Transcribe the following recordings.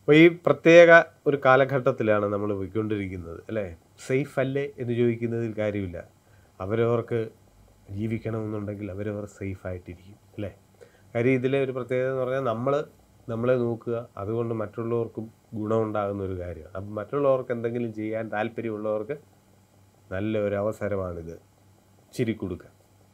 അപ്പോൾ ഈ പ്രത്യേക ഒരു കാലഘട്ടത്തിലാണ് നമ്മൾ പോയിക്കൊണ്ടിരിക്കുന്നത് അല്ലേ സേഫ് അല്ലേ എന്ന് ചോദിക്കുന്നതിൽ കാര്യമില്ല അവരവർക്ക് ജീവിക്കണമെന്നുണ്ടെങ്കിൽ അവരവർ സേഫ് ആയിട്ടിരിക്കും അല്ലേ കാര്യം ഇതിലെ ഒരു പ്രത്യേകത എന്ന് പറഞ്ഞാൽ നമ്മൾ നമ്മളെ നോക്കുക അതുകൊണ്ട് മറ്റുള്ളവർക്കും ഗുണമുണ്ടാകുന്ന ഒരു കാര്യമാണ് അപ്പം മറ്റുള്ളവർക്ക് എന്തെങ്കിലും ചെയ്യാൻ താല്പര്യമുള്ളവർക്ക് നല്ല ഒരു അവസരമാണിത് ചിരി കൊടുക്കുക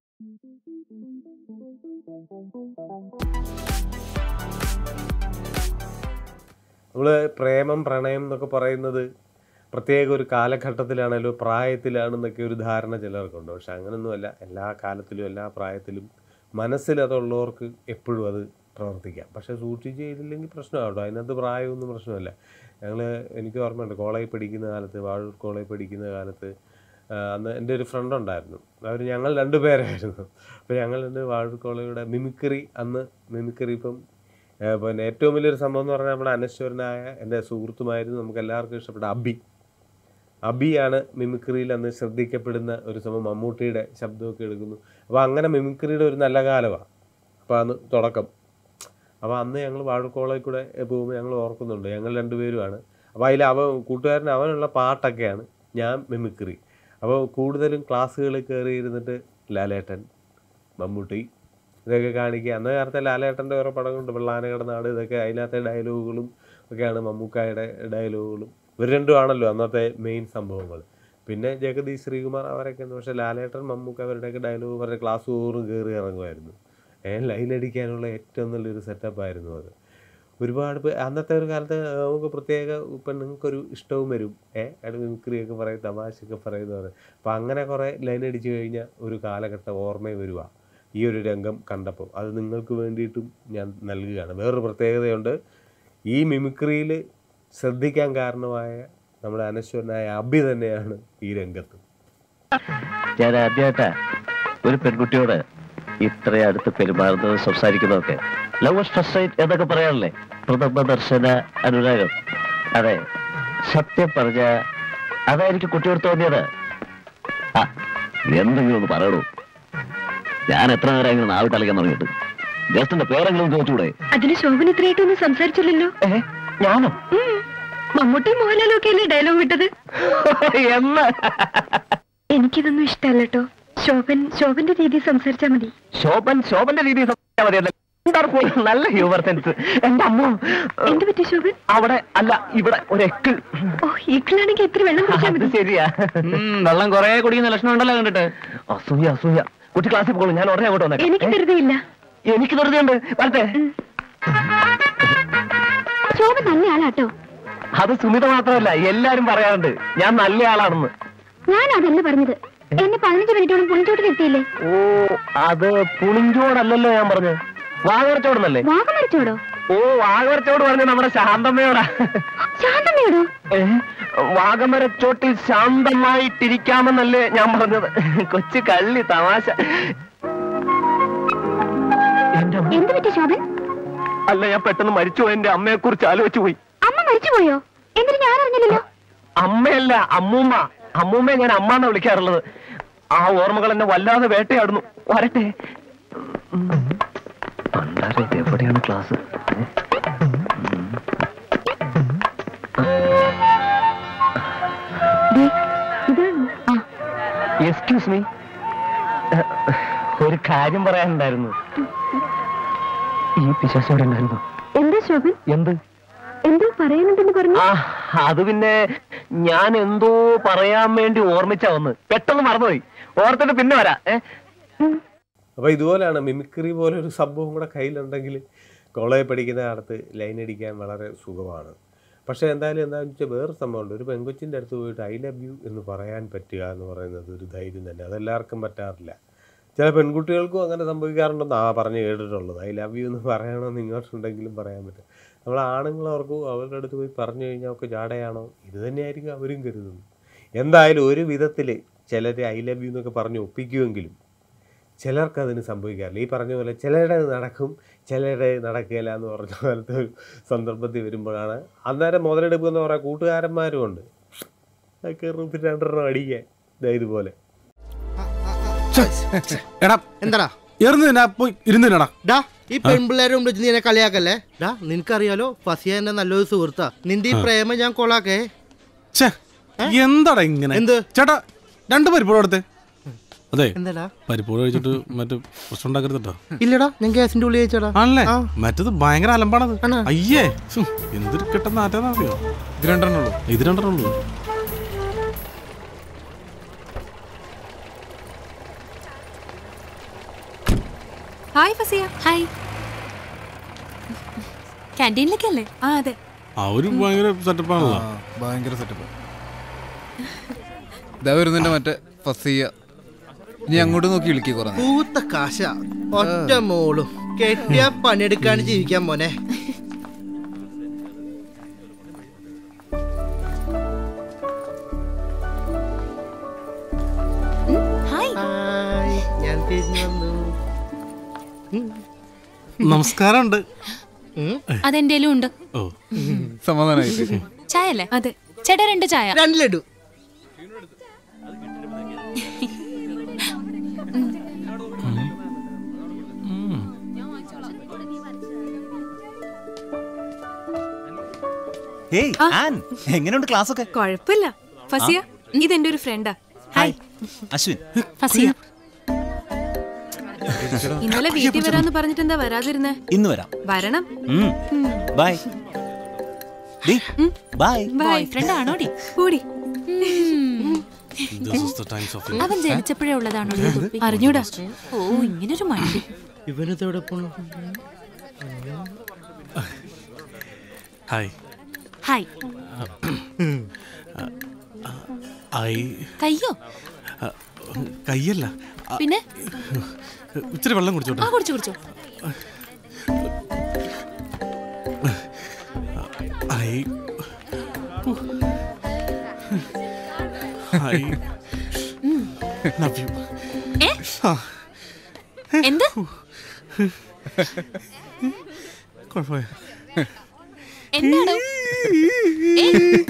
നമ്മൾ പ്രേമം പ്രണയം എന്നൊക്കെ പറയുന്നത് പ്രത്യേക ഒരു കാലഘട്ടത്തിലാണല്ലോ പ്രായത്തിലാണെന്നൊക്കെ ഒരു ധാരണ ചിലർക്കുണ്ട് പക്ഷെ അങ്ങനൊന്നുമല്ല എല്ലാ കാലത്തിലും എല്ലാ പ്രായത്തിലും മനസ്സിൽ അതുള്ളവർക്ക് എപ്പോഴും അത് പ്രവർത്തിക്കാം പക്ഷെ സൂക്ഷിച്ച് ചെയ്തില്ലെങ്കിൽ പ്രശ്നമാട്ടോ അതിനകത്ത് പ്രായമൊന്നും പ്രശ്നമല്ല ഞങ്ങൾ എനിക്ക് ഓർമ്മയുണ്ട് കോളേജിൽ പഠിക്കുന്ന കാലത്ത് വാഴൂർ കോളേജിൽ പഠിക്കുന്ന കാലത്ത് ആ, അന്ന് എൻ്റെ ഒരു ഫ്രണ്ട് ഉണ്ടായിരുന്നു അവർ ഞങ്ങൾ രണ്ടുപേരായിരുന്നു അപ്പോൾ ഞങ്ങൾ രണ്ട് വാഴൂർ കോളേജിയുടെ മിമിക്രി അന്ന് മിമിക്രി ഇപ്പം ഏ, പിന്നെ ഏറ്റവും വലിയൊരു സംഭവം എന്ന് പറഞ്ഞാൽ നമ്മുടെ അനശ്വരനായ എൻ്റെ സുഹൃത്തുമായിരുന്നു നമുക്ക് എല്ലാവർക്കും ഇഷ്ടപ്പെട്ട അബി അബിയാണ് മിമിക്രിയിൽ അന്ന് ശ്രദ്ധിക്കപ്പെടുന്ന ഒരു സംഭവം മമ്മൂട്ടിയുടെ ശബ്ദമൊക്കെ എടുക്കുന്നു അപ്പോൾ അങ്ങനെ മിമിക്രിയുടെ ഒരു നല്ല കാലമാണ് അപ്പോൾ അന്ന് തുടക്കം അപ്പോൾ അന്ന് ഞങ്ങൾ വാഴക്കോളയിൽ കൂടെ പോകുമ്പോൾ ഞങ്ങൾ ഓർക്കുന്നുണ്ട് ഞങ്ങൾ രണ്ടുപേരുമാണ് അപ്പോൾ അതിൽ അവൻ കൂട്ടുകാരൻ അവനുള്ള പാട്ടൊക്കെയാണ് ഞാൻ മിമിക്രി അപ്പോൾ കൂടുതലും ക്ലാസ്സുകളിൽ കയറി ഇരുന്നിട്ട് ലാലേട്ടൻ മമ്മൂട്ടി ഇതൊക്കെ കാണിക്കുക അന്ന് കാലത്തെ ലാലേട്ടൻ്റെ ഓരോ പടങ്ങളുണ്ട് വെള്ളാനകട നാട് ഇതൊക്കെ അതിനകത്തെ ഡയലോഗുകളും ഒക്കെയാണ് മമ്മൂക്കായുടെ ഡയലോഗുകളും ഇവർ രണ്ടുമാണല്ലോ അന്നത്തെ മെയിൻ സംഭവങ്ങൾ പിന്നെ ജഗദീഷ് ശ്രീകുമാർ അവരൊക്കെ ഉണ്ട് പക്ഷേ ലാലേട്ടൻ മമ്മൂക്ക അവരുടെയൊക്കെ ഡയലോഗ് പറഞ്ഞ ക്ലാസ് തോറും കയറി ഇറങ്ങുമായിരുന്നു ഏ ലൈൻ അടിക്കാനുള്ള ഏറ്റവും നല്ലൊരു സെറ്റപ്പായിരുന്നു അത് ഒരുപാട് പേ അന്നത്തെ ഒരു കാലത്ത് നമുക്ക് പ്രത്യേക ഇപ്പം നിങ്ങൾക്കൊരു ഇഷ്ടവും വരും ഏ അവിടെ മിമിക്രിയൊക്കെ പറയും തമാശയൊക്കെ പറയുന്നവർ അപ്പം അങ്ങനെ കുറേ ലൈൻ അടിച്ചു കഴിഞ്ഞാൽ ഒരു കാലഘട്ടം ഓർമ്മയിൽ വരുക ഈ ഒരു രംഗം കണ്ടപ്പോൾ അത് നിങ്ങൾക്ക് വേണ്ടിയിട്ടും ഞാൻ നൽകുകയാണ് വേറൊരു പ്രത്യേകതയുണ്ട് ഈ മിമിക്രിയിൽ ശ്രദ്ധിക്കാൻ കാരണമായ നമ്മുടെ അനശ്വരനായ അഭി തന്നെയാണ് ഈ രംഗത്ത് ഞാൻ ആദ്യമായിട്ടാ ഒരു പെൺകുട്ടിയോട് ഇത്ര അടുത്ത് പെരുമാറുന്നത് സംസാരിക്കുന്നതൊക്കെ ലവ് ഫസ്റ്റ് സൈറ്റ് എന്നൊക്കെ പറയാറില്ലേ പ്രഥമ ദർശന അനുരാഗം അതെ സത്യം പറഞ്ഞ അതായിരിക്കും കുട്ടിയോട് തോന്നിയത് ആ എന്തെങ്കിലും ഒന്ന് പറയണു ഞാൻ എത്ര നേരം ഇങ്ങനെ നാവിട്ട് കളിക്കാൻ തുടങ്ങിയിട്ട് ജസ്റ്റിന്റെ പേരെങ്കിലും ചോദിച്ചൂടെ അതിന് ശോഭന ഇത്രയായിട്ടൊന്നും സംസാരിച്ചില്ലല്ലോ ഏ ഞാനോ ഉം. മമ്മൂട്ടിയും മോഹൻലാലും ഒക്കെ അല്ലേ ഡയലോഗ് വിട്ടത് എന്ന് എനിക്കിതൊന്നും ഇഷ്ടമല്ല കേട്ടോ ശോഭൻ ശോഭന്റെ രീതി സംസാരിച്ചാ മതി ശോഭൻ ശോഭന്റെ രീതിയിൽ സംസാരിച്ചാൽ മതിയല്ലോ എന്താർക്കും നല്ല ഹ്യൂമർ സെൻസ് എന്റെ അമ്മ എന്ത് പറ്റി ശോഭൻ അവിടെ അല്ല ഇവിടെ ഒരു എക്കിൾ ഓ ഈക്കിളാണെങ്കിൽ എത്ര വെള്ളം കുടിച്ചാൽ അത് മതി ശരിയാ വെള്ളം കൊറേ കുടിക്കുന്ന ലക്ഷണം ഉണ്ടല്ലോ കണ്ടിട്ട് അസൂയ അസൂയ കുട്ടി ക്ലാസ്സിൽ പോകണം ഞാൻ ഉടനെ അങ്ങോട്ട് എനിക്ക് വന്നേക്കാം ഏ? ധൃതിയില്ല എനിക്ക് ധൃതിയുണ്ട് വരട്ടെ ശോഭ നല്ല ആളാട്ടോ അത് സുമിത മാത്രമല്ല എല്ലാരും പറയാറുണ്ട് ഞാൻ നല്ല ആളാണെന്ന് ഞാൻ അതല്ല പറഞ്ഞത് എന്നെ പതിനഞ്ച് മിനിറ്റോളം പുളിച്ചോട്ടിൽ എത്തിയില്ലേ ഓ അത് പുളിഞ്ചോടല്ലല്ലോ ഞാൻ പറഞ്ഞത് വാഗവരച്ചോടെന്നല്ലേ വാഗമരിച്ചോടോ ഓ വാഗവരച്ചോട് പറഞ്ഞ നമ്മുടെ ശാന്തമ്മയോടാ ശാന്തമ്മയോടോ ഏ? വാഗമരച്ചോട്ടിൽ ശാന്തമായിട്ടിരിക്കാമെന്നല്ലേ ഞാൻ പറഞ്ഞത് കൊച്ചു കള്ളി തമാശ എന്റെ അമ്മ എന്ത് പറ്റി ശോഭൻ അല്ല ഞാൻ പെട്ടെന്ന് മരിച്ചു എന്റെ അമ്മയെ കുറിച്ച് ആലോചിച്ചു പോയി അമ്മ മരിച്ചുപോയോ എന്നിട്ട് ഞാൻ അറിഞ്ഞില്ലല്ലോ അമ്മയല്ല അമ്മൂമ്മ അമ്മൂമ്മയെ ഞാൻ അമ്മ എന്നാ വിളിക്കാറുള്ളത് ആ ഓർമ്മകൾ എന്നെ വല്ലാതെ വേട്ടയാടുന്നു വരട്ടെ പണ്ടാരെ ഇത് എവിടെയാണ് ക്ലാസ് ദേ, ഇതാണോ ആ എക്സ്ക്യൂസ് മീ ഒരു കാര്യം പറയാനുണ്ടായിരുന്നു ഈ പിശാശ് എവിടെ ഉണ്ടായിരുന്നു എന്താ ശോഭൻ എന്ത് എന്തോ പറയാനുണ്ടെന്ന് പറഞ്ഞു ആ അത് പിന്നെ ഞാൻ എന്തോ പറയാൻ വേണ്ടി ഓർമ്മിച്ചാ വന്ന് പെട്ടെന്ന് മറന്നുപോയി ഓർത്തിട്ട് പിന്നെ വരാ ഏ അപ്പോൾ ഇതുപോലെയാണ് മിമിക്രി പോലെ ഒരു സംഭവം കൂടെ കയ്യിലുണ്ടെങ്കിൽ കോളേജിൽ പഠിക്കുന്ന കാലത്ത് ലൈൻ അടിക്കാൻ വളരെ സുഖമാണ് പക്ഷേ എന്തായാലും എന്താണെന്ന് വെച്ചാൽ വേറെ സംഭവമുണ്ട് ഒരു പെങ്കൊച്ചിൻ്റെ അടുത്ത് പോയിട്ട് ഐ ലവ് യു എന്ന് പറയാൻ പറ്റുക എന്ന് പറയുന്നത് ഒരു ധൈര്യം തന്നെ അതെല്ലാവർക്കും പറ്റാറില്ല ചില പെൺകുട്ടികൾക്കും അങ്ങനെ സംഭവിക്കാറുണ്ടെന്ന് ആ പറഞ്ഞ് കേട്ടിട്ടുള്ളത് ഐ ലവ് യു എന്ന് പറയണമെന്ന് ഇങ്ങോട്ടുണ്ടെങ്കിലും പറയാൻ പറ്റും നമ്മൾ ആണുങ്ങൾ ഓർക്കും അവരുടെ അടുത്ത് പോയി പറഞ്ഞു കഴിഞ്ഞാൽ ഒക്കെ ജാടയാണോ ഇത് തന്നെയായിരിക്കും അവരും കരുതുന്നത് എന്തായാലും ഒരു വിധത്തിൽ ചിലർ ഐ ലവ് യു എന്നൊക്കെ പറഞ്ഞ് ഒപ്പിക്കുമെങ്കിലും ചിലർക്ക് അതിന് സംഭവിക്കാറില്ല ഈ പറഞ്ഞ പോലെ ചിലരുടെ നടക്കും ചിലരുടെ നടക്കുകയില്ല എന്ന് പറഞ്ഞ പോലത്തെ ഒരു സന്ദർഭത്തിൽ വരുമ്പോഴാണ് അന്നേരം മുതലെടുപ്പ് എന്ന് പറയാൻ കൂട്ടുകാരന്മാരും ഉണ്ട് കയറി രണ്ടെണ്ണം അടിക്കാൻ ദേ ഇതുപോലെ എടാ എന്താടാ എറിഞ്ഞു തന്നെ പോയി ഇരുന്നില്ലടാ ഡാ ഈ പെൺപിള്ളേരെ വിളിച്ച് നീ എന്നെ കളിയാക്കല്ലേ ഡാ നിനക്കറിയാലോ ഫസിയ എന്റെ നല്ലൊരു സുഹൃത്താ നിന്റെ ഈ പ്രേമം ഞാൻ കൊളാക്കേ ഛേ, എന്താടാ ഇങ്ങനെ എന്ത്? ചേട്ടാ രണ്ട് പരിപ്പോട് എടുത്തേ അതെ എന്താടാ പരിപ്പോട് കഴിച്ചിട്ട് മറ്റു പ്രശ്നം ഉണ്ടാക്കരുത് കേട്ടോ ഇല്ലടാ ഞാൻ ഗ്യാസിന്റെ ഉള്ളിൽ വെച്ചടാ ആണല്ലേ ആ. മറ്റത് ഭയങ്കര അലമ്പാണത് ആണോ? അയ്യേ ഹും, എന്തൊരു കിട്ടുന്ന ആറ്റാന്നറിയോ ഇത് രണ്ടെണ്ണുള്ളൂ ഇത് രണ്ടെണ്ണുള്ളൂ ഹായ് ഫസിയ ഹായ് ക്യാൻറ്റീനിലേക്കല്ലേ ആ അതെ ആ ഒരു ഭയങ്കര സെറ്റപ്പാണല്ലോ ആ ഭയങ്കര സെറ്റപ്പ് ഇതാ വരുന്നുണ്ട് മറ്റേ ഫസിയ ഇനി അങ്ങോട്ട് നോക്കി വിളിക്കുക കുറേ നേരം. പൂത്ത കാശ ഒറ്റ മോളും കെട്ടിയ പണിയെടുക്കാണ്ട് ജീവിക്കാൻ മോനെ ഹായ് ഹായ് ഞാൻ തിരിഞ്ഞു വന്നു നമസ്കാരമുണ്ട് ഉം. അതെന്റെ ഉണ്ട് ഓ സമാധാനായിട്ട് ചായ അല്ലേ അതെ ചേട്ടാ രണ്ട് ചായ രണ്ട് ലഡു ഹേയ് ആൻ എങ്ങനെയുണ്ട് ക്ലാസ് ഒക്കെ കുഴപ്പമില്ല ഫസിയ ഇതെന്റെ ഒരു ഫ്രണ്ടാ ഹായ് അശ്വിൻ ഫസിയ ഇന്നലെ വീട്ടിൽ വരാന്ന് പറഞ്ഞിട്ട് എന്താ വരാതിരുന്നേ ഇന്ന് വരാം വരണം ബൈ ബൈ ബോയ് ഫ്രണ്ട് ആണോടി കൂടി This is the times of അവൻ ജനിച്ചപ്പോഴേ ഉള്ളതാണോ അറിഞ്ഞൂടാ ഓ ഇങ്ങനൊരു മണ്ടി ഇവനിത് എവിടെ പോണു ഹായ് ഹായ് ഐ കയ്യോ കയ്യല്ല ആ, പിന്നെ ഇച്ചിരി വെള്ളം കുടിച്ചോട്ടെ ആ കുടിച്ചു കുടിച്ചോ ഐ ഐ ലവ് യു ഏ എന്ത് കുഴപ്പമില്ല എന്താണോ ഏ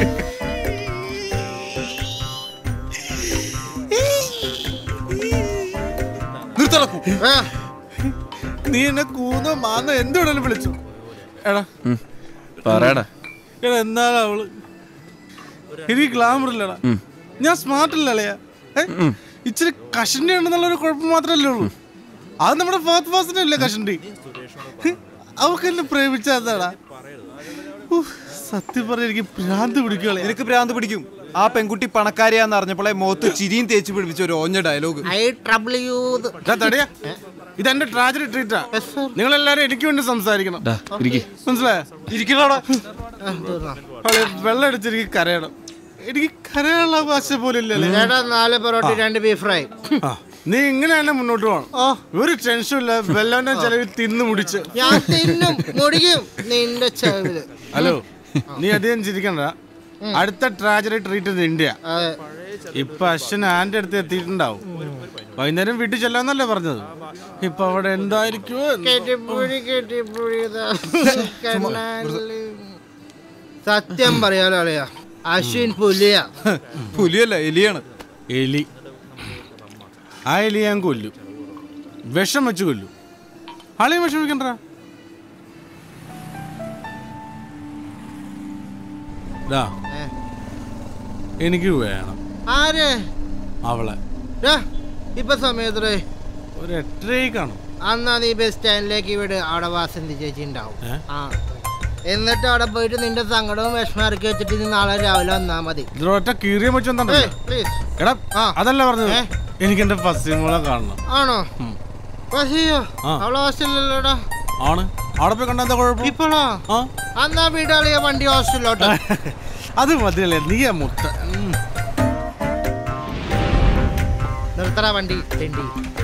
നിർത്തടക്കൂ ആ, നീ എന്നെ കൂന്നോ മാന്നോ എന്തുവേണേലും വിളിച്ചു എടാ പറയടാ എടാ എന്നാലും അവള് എനിക്ക് ഗ്ലാമർ ഇല്ലടാ ഞാൻ സ്മാർട്ട് ഇല്ലല്ലയാ ഇച്ചിരി കഷണ്ടി ഉണ്ടെന്നുള്ള ഒരു കുഴപ്പം മാത്രമല്ലേ ഉള്ളൂ അത് നമ്മുടെ ഫാത്ത് ഫാസിന്റെ അല്ലേ കഷണ്ടി അവക്ക് എന്നെ പ്രേമിച്ചാടാ സത്യം പറഞ്ഞ എനിക്ക് ഭ്രാന്ത് പിടിക്കുകയാണ് നിനക്ക് ഭ്രാന്ത് പിടിക്കും ആ പെൺകുട്ടി പണക്കാരിയാന്ന് അറിഞ്ഞപ്പോളെ മുഖത്ത് ചിരിയും തേച്ച് പിടിപ്പിച്ച ഒരു ഓഞ്ഞ ഡയലോഗ് I trouble you. തടിയാ ഇതെന്റെ ട്രാജഡി ട്രീറ്റാ നിങ്ങൾ എല്ലാരും എനിക്ക് വേണ്ടി സംസാരിക്കണം മനസ്സിലായോ ഇരിക്കണോടാ ആ, തീർന്നോ? അവളെ വെള്ളം അടിച്ച് എനിക്ക് കരയണം എനിക്ക് കരയാനുള്ള ഭാഷ പോലും ഇല്ലല്ലേ ചേട്ടാ നാല് പൊറോട്ടി രണ്ട് ബീഫ് ഫ്രൈ ആ, നീ ഇങ്ങനെ തന്നെ മുന്നോട്ട് പോകണം ഒരു ടെൻഷനും ഇല്ല വെല്ലവന്റെ ചെലവിൽ തിന്നു മുടിച്ച് ഞാൻ തിന്നും മുടിക്കും നിന്റെ ചെവില് ഹലോ നീ അധികം ചിരിക്കണ്ട അടുത്ത ട്രാജഡി ട്രീറ്റ് ഇന്ത്യ അതെ ഇപ്പൊ അശ്വൻ ആന്റെ അടുത്ത് എത്തിയിട്ടുണ്ടാവും വൈകുന്നേരം വീട്ടിൽ ചെല്ലാന്നല്ലേ പറഞ്ഞത് ഇപ്പൊ അവിടെ എന്തായിരിക്കുമോ എന്തോ. കെട്ടിപ്പുഴി കെട്ടിപ്പുഴി ഇതാ. കണ്ണാടി. സത്യം പറയാലോ അളിയാ അശ്വിൻ പുലിയ പുലിയല്ല എലിയാണ് എലി ആ എലി ഞാൻ കൊല്ലും വിഷം വെച്ച് കൊല്ലും ആളെയും വിഷമിക്കണ്ട ദാ, ഏ. എനിക്ക് വേണം ആര് അവളെ ഡാ, ഇപ്പൊ സമയത്രേ ഒരു എട്ടരയ്ക്ക് കാണും അന്നാ നീ ബസ് സ്റ്റാൻഡിലേക്ക് വിട് അവിടെ വാസന്തി ചേച്ചി ഉണ്ടാവും ഏ? ആ എന്നിട്ട് അവിടെ പോയിട്ട് നിന്റെ സങ്കടവും വിഷമം ഇറക്കി വെച്ചിട്ട് നീ നാളെ രാവിലെ വന്നാ മതി ഇതിലൊറ്റ കീറിയ വെച്ചെന്താ ഏയ്, please. എടാ ആ. അതല്ല പറഞ്ഞത് ഏ? എനിക്ക് എന്റെ ഫസ്റ്റിമോളെ കാണണം ആണോ പസിയോ ആ. അവളെ ഹോസ്റ്റലിലല്ലോടാ ആണ് അവിടെ പോയി കണ്ടാ എന്താ കുഴപ്പം ഇപ്പോഴോ ആ അന്നാ വീടാളിയ വണ്ടി ഹോസ്റ്റലിലോട്ട് അത് മതിയല്ലേ നീ ആ മുട്ട ഉം. നിർത്തറ വണ്ടി തെണ്ടി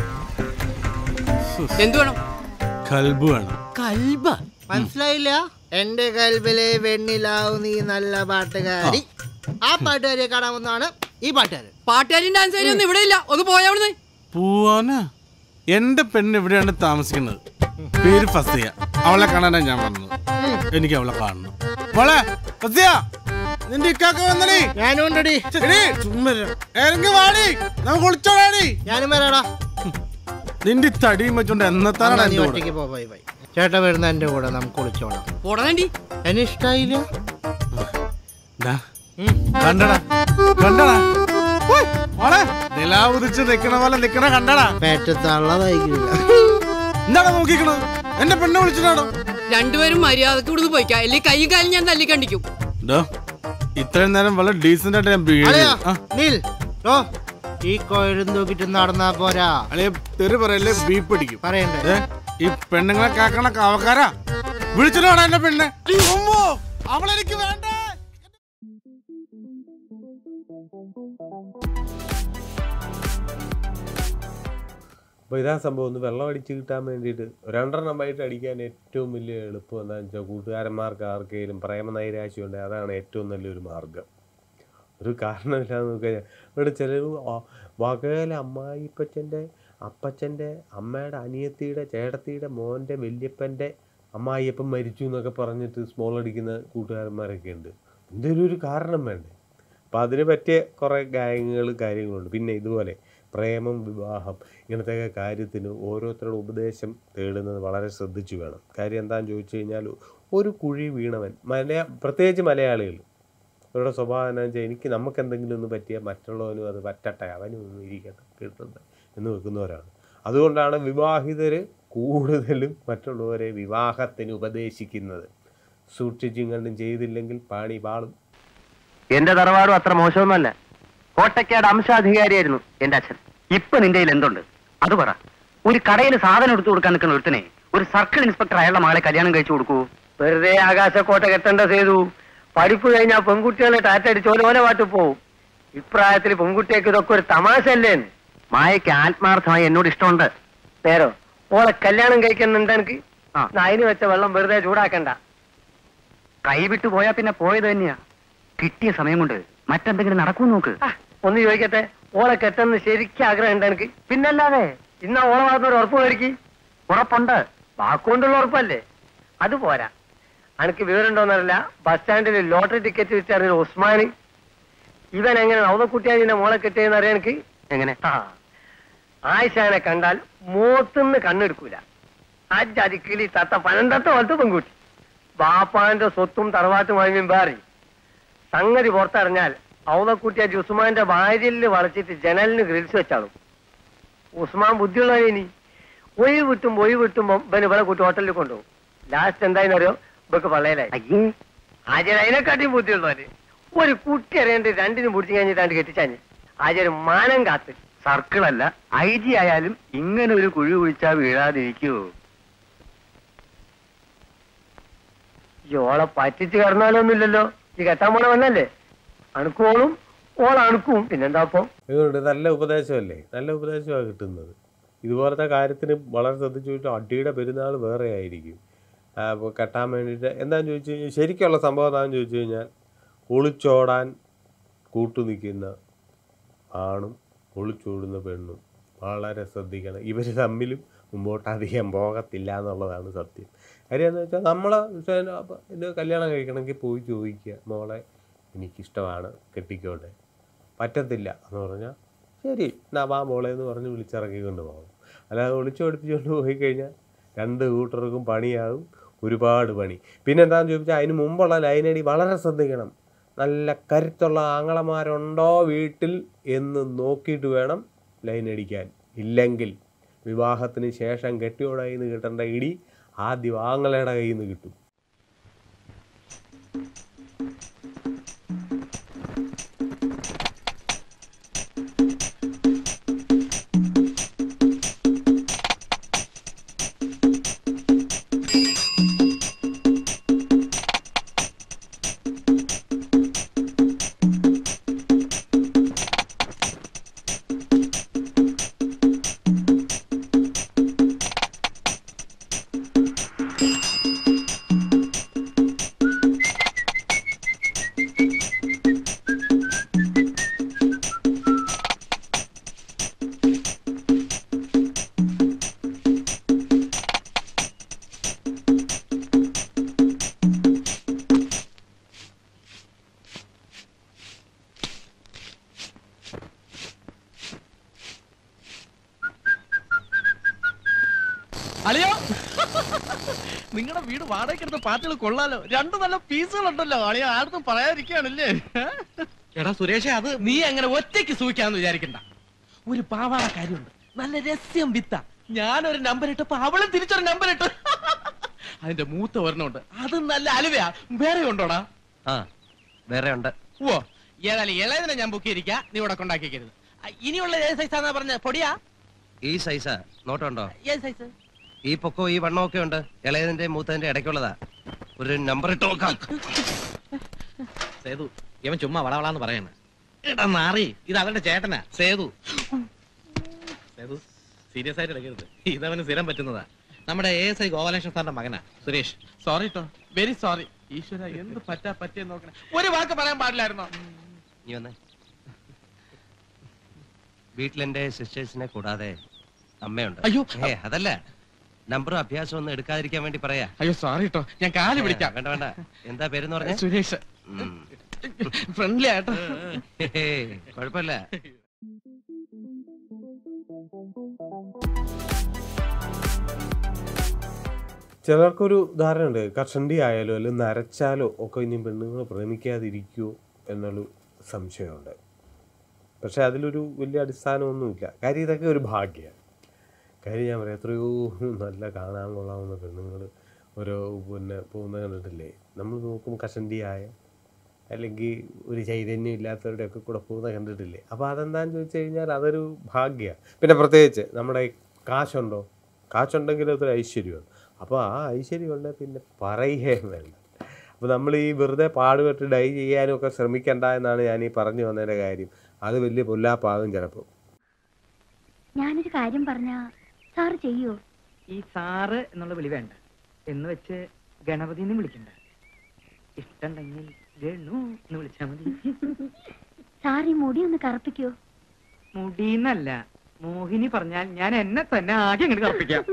എന്തു വേണം കൽബ് വേണം കൽബ മനസ്സിലായില്ല എന്റെ കൽബിലെ വെണ്ണിലാവു നീ നല്ല പാട്ടുകാരി ആ പാട്ടുകാരിയെ കാണാവുന്നതാണ് ഈ പാട്ടുകാരൻ പാട്ടുകാരും ഡാൻസ് ഒന്നും ഇവിടെ ഇല്ല ഒന്ന് പോയാ അവിടുന്ന് പോവാനാ എന്റെ പെണ്ണ് എവിടെയാണ് താമസിക്കുന്നത് പേര് ഫസിയ അവളെ കാണാനാ ഞാൻ വന്നത് എനിക്ക് അവളെ കാണണം മോളെ ഫസിയ നിന്റെ ഇക്കാക്ക വന്നടി ഞാനും ഉണ്ടടി എടീ, ചുമ്മാ ഇരി. ഇറങ്ങി വാടി നമുക്ക് ഒളിച്ചോടാടി ഞാനും വരാടാ നിന്റെ ഈ തടിയും വെച്ചോണ്ട് എന്നത്താനാണ് എന്നാ നീ എന്റെ കൂടെ ഒറ്റയ്ക്ക് പോ ബൈ ബൈ ചേട്ടൻ വരുന്ന എന്റെ കൂടെ നമുക്ക് കുളിച്ചോളാം പോടണ്ടി എന്നെ ഇഷ്ടായില്ല ദാ, കണ്ടടാ കണ്ടടാ ഉയ്, മോളെ നിലാവുദിച്ച് നിക്കണ പോലെ നിക്കണ കണ്ടടാ പേറ്റത്തള്ളതായിക്കില്ല എന്താടാ നോക്കിക്കണത് എന്റെ പെണ്ണെ വിളിച്ചിട്ടാണോ രണ്ടുപേരും മര്യാദക്ക് ഇവിടുന്ന് പോയിക്കാം അല്ലെങ്കിൽ കൈയും കാലും ഞാൻ തല്ലി കണ്ടിക്കും ഡോ ഇത്രയും നേരം വളരെ ഡീസന്റ് ആയിട്ട് ഞാൻ ബിഹേവ് അളിയാ ചെയ്തു. ആ, നീൽ ഓ ഈ കോയിലും തൂക്കിട്ട് നടന്നാ പോരാ അളിയ തെറി പറയല്ലേ ബീപ്പ് അടിക്കും പറയണ്ടേ ഏ, ഈ പെണ്ണുങ്ങളെ കാക്കണ കാവക്കാരാ വിളിച്ചിട്ടാണ് എന്റെ പെണ്ണെ ഉമ്മോ, അവളെനിക്ക് വേണ്ടേ അപ്പോൾ ഇതാ സംഭവം ഒന്ന് വെള്ളം അടിച്ച് കിട്ടാൻ വേണ്ടിയിട്ട് രണ്ടെണ്ണം വൈകിട്ട് അടിക്കാൻ ഏറ്റവും വലിയ എളുപ്പം എന്താണെന്ന് വെച്ചാൽ കൂട്ടുകാരന്മാർക്ക് ആർക്കെങ്കിലും പ്രേമ നൈരാശ്യം ഉണ്ട് അതാണ് ഏറ്റവും നല്ലൊരു മാർഗം ഒരു കാരണമില്ലാന്ന് നോക്കിയാൽ ഇവിടെ ചിലർ വകയില അമ്മായിപ്പച്ചൻ്റെ അപ്പച്ചൻ്റെ അമ്മയുടെ അനിയത്തിയുടെ ചേട്ടത്തിയുടെ മോൻ്റെ വല്യപ്പൻ്റെ അമ്മായിയപ്പൻ മരിച്ചു എന്നൊക്കെ പറഞ്ഞിട്ട് സ്മോൾ അടിക്കുന്ന കൂട്ടുകാരന്മാരൊക്കെ ഉണ്ട് എന്തെങ്കിലും ഒരു കാരണം വേണ്ടേ അപ്പം അതിന് പറ്റിയ കുറേ ഗായകങ്ങൾ കാര്യങ്ങളുണ്ട് പിന്നെ ഇതുപോലെ പ്രേമം വിവാഹം ഇങ്ങനത്തെ കാര്യത്തിന് ഓരോരുത്തരുടെ ഉപദേശം തേടുന്നത് വളരെ ശ്രദ്ധിച്ചു വേണം കാര്യം എന്താണെന്ന് ചോദിച്ചു കഴിഞ്ഞാൽ ഒരു കുഴി വീണവൻ മലയാ പ്രത്യേകിച്ച് മലയാളികൾ അവരുടെ സ്വഭാവം എന്താണെന്ന് വെച്ചാൽ എനിക്ക് നമുക്ക് എന്തെങ്കിലും ഒന്ന് പറ്റിയാൽ മറ്റുള്ളവനും അത് പറ്റട്ടെ അവനും ഒന്നും ഇരിക്കട്ടെ കിട്ടട്ടെ എന്ന് വെക്കുന്നവരാണ് അതുകൊണ്ടാണ് വിവാഹിതർ കൂടുതലും മറ്റുള്ളവരെ വിവാഹത്തിന് ഉപദേശിക്കുന്നത് സൂക്ഷിച്ചും കണ്ടും ചെയ്തില്ലെങ്കിൽ പാണി പാളും എന്റെ തറവാടും അത്ര മോശമൊന്നുമല്ല കോട്ടയ്ക്കാട് അംശാധികാരിയായിരുന്നു എന്റെ അച്ഛൻ ഇപ്പൊ നിന്റെ കയ്യിൽ എന്തുണ്ട് അത് പറ ഒരു കടയിൽ സാധനം എടുത്തു കൊടുക്കാൻ നിൽക്കുന്ന ഒരുത്തനെ ഒരു സർക്കിൾ ഇൻസ്പെക്ടർ അയാളുടെ മകളെ കല്യാണം കഴിച്ചു കൊടുക്കൂ വെറുതെ ആകാശക്കോട്ട കെട്ടേണ്ട ചെയ്തു പഠിപ്പ് കഴിഞ്ഞാൽ പെൺകുട്ടികളെ ടാറ്റടിച്ച് ഓലോല പാട്ട് പോവും ഇപ്രായത്തിൽ പെൺകുട്ടിയൊക്കെ ഇതൊക്കെ ഒരു തമാശല്ലേ മായയ്ക്ക് ആത്മാർത്ഥമായി എന്നോട് ഇഷ്ടമുണ്ട് നേരോ ഓളെ കല്യാണം കഴിക്കുന്നുണ്ട് എനിക്ക് അതിന് വെച്ച വെള്ളം വെറുതെ ചൂടാക്കണ്ട കൈവിട്ടു പോയാ പിന്നെ പോയത് തന്നെയാ കിട്ടിയ സമയം കൊണ്ട് മറ്റെന്തെങ്കിലും നടക്കൂ നോക്ക് ഒന്ന് ചോദിക്കട്ടെ ഓളെ കെട്ടെന്ന് ശരിക്കും ആഗ്രഹം ഉണ്ട് എനിക്ക് പിന്നല്ലാതെ ഇന്ന ഓളെ ഭാഗത്ത് ഒരു ഉറപ്പ് മേടിക്ക് ഉറപ്പുണ്ട് വാക്കുകൊണ്ടുള്ള ഉറപ്പല്ലേ അത് പോരാ എനിക്ക് വിവരമുണ്ടോന്നറിയില്ല ബസ് സ്റ്റാൻഡിൽ ലോട്ടറി ടിക്കറ്റ് വിറ്ററിഞ്ഞ ഉസ്മാന് ഇവൻ എങ്ങനെ നവതക്കുട്ടിയാ നിന്നെ മോളെ കെട്ടിയെന്ന് അറിയാൻ എനിക്ക് എങ്ങനെ ആ ആയിഷാനെ കണ്ടാൽ മൂത്തുനിന്ന് കണ്ണെടുക്കൂല അജാതി കിളി തത്ത പനന്തത്ത പോലത്തെ പെൺകുട്ടി ബാപ്പാന്റെ സ്വത്തും തറവാട്ടുമായി വേറി സംഗതി പുറത്തറിഞ്ഞാൽ ഔതക്കുട്ടിയ ഉസ്മാന്റെ വാര്യലിൽ വളച്ചിട്ട് ജനലിന് ഗ്രിൽസ് വെച്ചാളും ഉസ്മാൻ ബുദ്ധിയുള്ളവനി ഒഴി വിട്ടും ഒഴി വിട്ടുമ്പോ ഇവന് ഇവളെ കൂട്ടി ഹോട്ടലിൽ കൊണ്ടുപോകും ലാസ്റ്റ് എന്തായെന്നറിയോ ഇവക്ക് പള്ളയിലായി അയ്യേ ആചാര്യ അതിനെക്കാട്ടിയും ബുദ്ധിയുള്ളവന് ഒരു കുട്ടി അറിയാണ്ട് രണ്ടിനും പിടിച്ചു കഴിഞ്ഞിട്ടാണ്ട് കെട്ടിച്ചാഞ്ഞ് ആചാര്യ മാനം കാത്ത് സർക്കിളല്ല ഐ ജി ആയാലും ഇങ്ങനെ ഒരു കുഴി കുഴിച്ചാ വീഴാതിരിക്കൂ ഈ ഓളെ പറ്റിച്ച് കിടന്നാലൊന്നുമില്ലല്ലോ ഈ കെട്ടാൻ പോണ വന്നല്ലേ അണുക്കോളും ഓൾ അണുക്കും പിന്നെന്താ അപ്പൊ ഇതുകൊണ്ട് നല്ല ഉപദേശമല്ലേ നല്ല ഉപദേശമാണ് കിട്ടുന്നത് ഇതുപോലത്തെ കാര്യത്തിന് വളരെ ശ്രദ്ധിച്ചു ചോദിച്ചാൽ അടിയുടെ പെരുന്നാൾ വേറെ ആയിരിക്കും അപ്പോൾ കെട്ടാൻ വേണ്ടിയിട്ട് എന്താണെന്ന് ചോദിച്ചു കഴിഞ്ഞാൽ ശരിക്കുള്ള സംഭവം എന്താണെന്ന് ചോദിച്ചു കഴിഞ്ഞാൽ ഒളിച്ചോടാൻ കൂട്ടു നിൽക്കുന്ന ആണും ഒളിച്ചോടുന്ന പെണ്ണും വളരെ ശ്രദ്ധിക്കണം ഇവർ തമ്മിലും മുമ്പോട്ട് അധികം പോകത്തില്ല എന്നുള്ളതാണ് സത്യം കാര്യം എന്ന് വെച്ചാൽ നമ്മളെ ഇത് കല്യാണം കഴിക്കണമെങ്കിൽ പോയി ചോദിക്കുക മോളെ എനിക്കിഷ്ടമാണ് കെട്ടിക്കോട്ടെ പറ്റത്തില്ല എന്ന് പറഞ്ഞാൽ ശരി എന്നാ വാ മോളെ എന്ന് പറഞ്ഞ് വിളിച്ചിറക്കിക്കൊണ്ട് പോകണം അല്ലാതെ ഒളിച്ചോടിപ്പിച്ചുകൊണ്ട് പോയി കഴിഞ്ഞാൽ രണ്ട് കൂട്ടർക്കും പണിയാകും ഒരുപാട് പണി പിന്നെ എന്താണെന്ന് ചോദിച്ചാൽ അതിന് മുമ്പുള്ള ലൈനടി വളരെ ശ്രദ്ധിക്കണം നല്ല കരുത്തുള്ള ആങ്ങളമാരുണ്ടോ വീട്ടിൽ എന്ന് നോക്കിയിട്ട് വേണം ലൈൻ അടിക്കാൻ ഇല്ലെങ്കിൽ വിവാഹത്തിന് ശേഷം കെട്ടിയോടെ കയ്യിൽ നിന്ന് കിട്ടേണ്ട ഇടി ആദ്യം ആങ്ങളയുടെ കയ്യിൽ നിന്ന് കിട്ടും അളിയോ നിങ്ങളുടെ വീട് വാടകയ്ക്കെടുത്ത പാർട്ടികൾ കൊള്ളാലോ രണ്ട് നല്ല പീസുകൾ ഉണ്ടല്ലോ അളിയ ആർക്കും പറയാതിരിക്കാണല്ലേ എടാ സുരേഷ് അത് നീ അങ്ങനെ ഒറ്റയ്ക്ക് സൂക്കാന്ന് വിചാരിക്കണ്ട ഒരു പാവാട കാര്യമുണ്ട് നല്ല രസ്യം വിത്ത ഞാനൊരു നമ്പർ ഇട്ടപ്പോ അവളും തിരിച്ചൊരു നമ്പർ ഇട്ടു അതിന്റെ മൂത്ത ഒരെണ്ണമുണ്ട് അത് നല്ല അലുവയാ വേറെ ഉണ്ടോടാ ആ വേറെ ഉണ്ട് ഓ ഏതായാലും ഇളയതിനെ ഞാൻ ബുക്ക് ചെയ്തിരിക്കാ നീ ഇവിടെ കൊണ്ടാക്കിക്കരുത് ആ, ഇനിയുള്ള ഏത് സൈസാന്നാ പറഞ്ഞ പൊടിയാ ഈ സൈസാ നോട്ടുണ്ടോ ഏത് സൈസ് ഈ പൊക്കോ ഈ വണ്ണോ ഒക്കെ ഉണ്ട് ഇളയതിന്റെ മൂത്തതിന്റെ ഇടയ്ക്കുള്ളതാ ഒരു നമ്പർ ഇട്ട് നോക്കാം സേതു ഇവൻ ചുമ്മാ വളവളാന്ന് പറയാണ് എടാ നാറി ഇത് അവന്റെ ചേട്ടനാ സേതു സേതു സീരിയസ് ആയിട്ട് എടുക്കരുത് ഇതവന് സ്ഥിരം പറ്റുന്നതാ നമ്മുടെ എ എസ് ഐ ഗോപാലകൃഷ്ണൻ സാറിന്റെ മകനാ സുരേഷ് സോറി കേട്ടോ വെരി സോറി ഈശ്വര എന്ത് പറ്റാ പറ്റിയെന്ന് നോക്കണേ ഒരു വാക്ക് പറയാൻ പാടില്ലായിരുന്നോ നീ വന്നേ വീട്ടിലെന്റെ സിസ്റ്റേഴ്സിനെ കൂടാതെ അമ്മയുണ്ട് അയ്യോ. ഏ അതല്ല നമ്പറും അഭ്യാസം ഒന്നും എടുക്കാതിരിക്കാൻ വേണ്ടി പറയാ അയ്യോ സോറി കേട്ടോ ഞാൻ കാല് ഏ, പിടിക്കാം വേണ്ട വേണ്ട എന്താ പേരെന്ന് പറഞ്ഞ സുരേഷ് ഫ്രണ്ട്ലി ആട്ടോ കുഴപ്പമില്ല ചിലർക്കൊരു ധാരണയുണ്ട് കഷണ്ടി ആയാലോ അല്ലെങ്കിൽ നരച്ചാലോ ഒക്കെ ഇനി പെണ്ണുങ്ങൾ പ്രേമിക്കാതിരിക്കുമോ എന്നൊരു സംശയമുണ്ട് പക്ഷെ അതിലൊരു വലിയ അടിസ്ഥാനമൊന്നുമില്ല കാര്യം ഇതൊക്കെ ഒരു ഭാഗ്യമാണ് കാര്യം ഞാൻ പറയാം എത്രയോ നല്ല കാണാൻ കൊള്ളാവുന്ന പെണ്ണുങ്ങൾ ഓരോ പിന്നെ പോകുന്ന കണ്ടിട്ടില്ലേ നമ്മൾ നോക്കുമ്പോൾ കഷണ്ടിയായ അല്ലെങ്കിൽ ഒരു ചൈതന്യം ഇല്ലാത്തവരുടെ ഒക്കെ കൂടെ പോകുന്ന കണ്ടിട്ടില്ലേ അപ്പോൾ അതെന്താന്ന് ചോദിച്ചു കഴിഞ്ഞാൽ അതൊരു ഭാഗ്യമാണ് പിന്നെ പ്രത്യേകിച്ച് നമ്മുടെ ഈ കാശുണ്ടോ കാശുണ്ടെങ്കിൽ അതൊരു ഐശ്വര്യമാണ് അപ്പോൾ ആ ഐശ്വര്യം ഉണ്ടെങ്കിൽ പിന്നെ പറയുകയും വേണ്ട അപ്പോൾ നമ്മൾ ഈ വെറുതെ പാടുപെട്ട് ഡൈ ചെയ്യാനും ഒക്കെ ശ്രമിക്കണ്ട എന്നാണ് ഞാൻ ഈ പറഞ്ഞു വന്നതിൻ്റെ കാര്യം അത് വലിയ പൊല്ലാപ്പാകും ചിലപ്പോൾ ഞാനൊരു കാര്യം പറഞ്ഞ സാറ് ചെയ്യോ ഈ സാറ് എന്നുള്ള വിളി വേണ്ട എന്ന് വെച്ച് ഗണപതിന്ന് വിളിക്കണ്ട ഇഷ്ടണ്ടെങ്കിൽ ഗണു എന്ന് വിളിച്ചാ മതി സാർ ഈ മുടി ഒന്ന് കറുപ്പിക്കോ മുടിന്നല്ല മോഹിനി പറഞ്ഞാൽ ഞാൻ എന്നെ തന്നെ ആകെ ഇങ്ങോട്ട് കറപ്പിക്കാം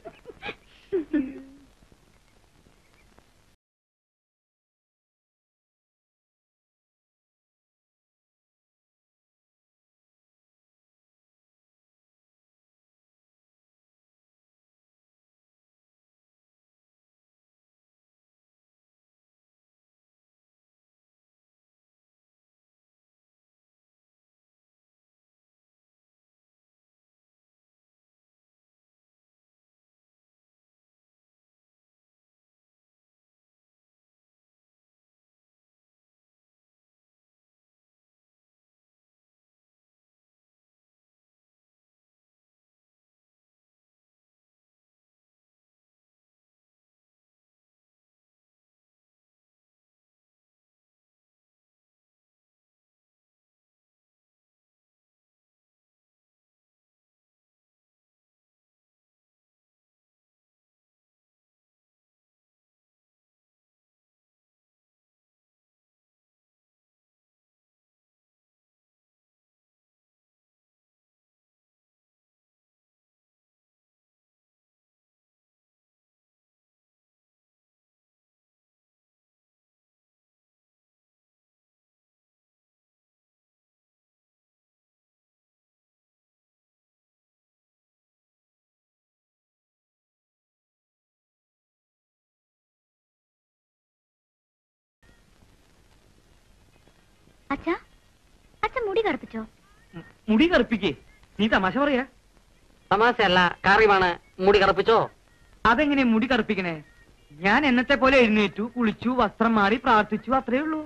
അച്ഛാ അച്ഛൻ മുടി കറുപ്പിച്ചോ മുടി കറുപ്പിക്കേ നീ തമാശ പറയാ തമാശയല്ല കാര്യമാണ് മുടി കറുപ്പിച്ചോ അതെങ്ങനെ മുടി കറുപ്പിക്കണേ ഞാൻ എന്നത്തെ പോലെ എഴുന്നേറ്റു കുളിച്ചു വസ്ത്രം മാറി പ്രാർത്ഥിച്ചു അത്രേ ഉള്ളൂ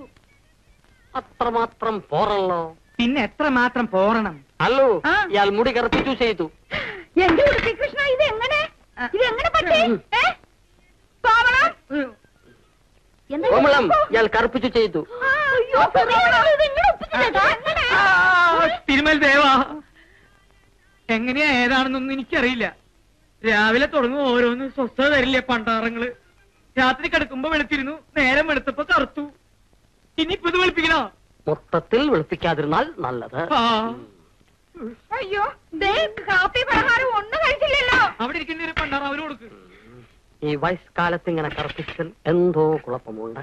അത്രമാത്രം പോറല്ലോ പിന്നെ എത്ര മാത്രം പോറണം അല്ലോ ഇയാൾ മുടി കറുപ്പിച്ചു ചെയ്തു എന്റെ ഉടുപ്പി കൃഷ്ണ ഇത് എങ്ങനെ ഇത് എങ്ങനെ പറ്റി ഏ? പാവണം. എന്താ ഇത്? കോമളം ഇയാൾ കറുപ്പിച്ചു ചെയ്തു ആ, അയ്യോ, സുരേഷ്, ഇത് ഇങ്ങനെ ഒപ്പിച്ചിട്ടേക്കാ? എങ്ങനെ? തിരുമൽ ദേവാ എങ്ങനെയാ ഏതാണെന്നൊന്നും എനിക്കറിയില്ല രാവിലെ തുടങ്ങും ഓരോന്ന് സ്വസ്ഥത തരില്ലേ പണ്ടാറങ്ങള് രാത്രി കിടക്കുമ്പോ വെളുത്തിരുന്നു നേരം വെളുത്തപ്പോ കറുത്തു ഇനിയിപ്പോ ഇത് വെളുപ്പിക്കണോ മൊത്തത്തിൽ വെളുപ്പിക്കാതിരുന്നാൽ നല്ലത് ആ അയ്യോ ദേ കാപ്പി പലഹാരം ഒന്നും കഴിച്ചില്ലല്ലോ അവിടെ ഇരിക്കുന്ന ഒരു പണ്ടാറ അവന് കൊടുക്ക് ഈ വയസ്കാലത്ത് ഇങ്ങനെ കറുപ്പിച്ചൽ എന്തോ കുഴപ്പമുണ്ട്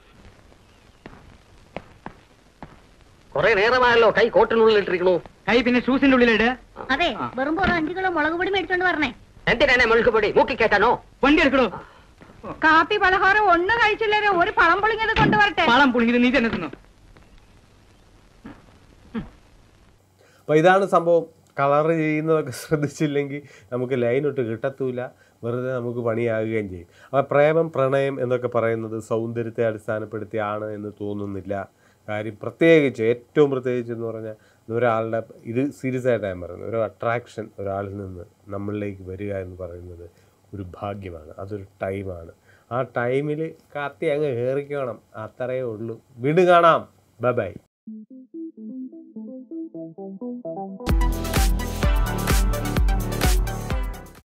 കുറെ നേരമായല്ലോ കൈ കോട്ടിനുള്ളിൽ ഇട്ടിരിക്കണു കൈ പിന്നെ ഷൂസിന്റെ ഉള്ളിലിട് അതെ വെറും പുറം അഞ്ചു കിലോ മുളക് പൊടി മേടിച്ചോണ്ട് പറഞ്ഞേ എന്തിനാ മുഴുക്ക് പൊടി മൂക്കി കേട്ടാനോ വണ്ടി എടുക്കണോ കാപ്പി പലഹാരം ഒന്നും കഴിച്ചില്ലേ ഒരു പഴം പൊളിഞ്ഞത് കൊണ്ടുവരട്ടെ പളം പുളിങ്ങിത് നീ തന്നെ തിന്നോ അപ്പോൾ ഇതാണ് സംഭവം കളർ ചെയ്യുന്നതൊക്കെ ശ്രദ്ധിച്ചില്ലെങ്കിൽ നമുക്ക് ലൈനൊട്ട് കിട്ടത്തൂല വെറുതെ നമുക്ക് പണിയാകുകയും ചെയ്യും അപ്പോൾ പ്രേമം പ്രണയം എന്നൊക്കെ പറയുന്നത് സൗന്ദര്യത്തെ അടിസ്ഥാനപ്പെടുത്തിയാണ് എന്ന് തോന്നുന്നില്ല കാര്യം പ്രത്യേകിച്ച് ഏറ്റവും പ്രത്യേകിച്ച് എന്ന് പറഞ്ഞാൽ ഒരാളുടെ ഇത് സീരിയസ് ആയിട്ട് ഞാൻ പറയുന്നത് ഒരു അട്രാക്ഷൻ ഒരാളിൽ നിന്ന് നമ്മളിലേക്ക് വരിക എന്ന് പറയുന്നത് ഒരു ഭാഗ്യമാണ് അതൊരു ടൈമാണ് ആ ടൈമിൽ കാത്തി അങ്ങ് കയറിക്കണം അത്രയേ ഉള്ളൂ വീണ്ടും കാണാം ബൈ ബൈ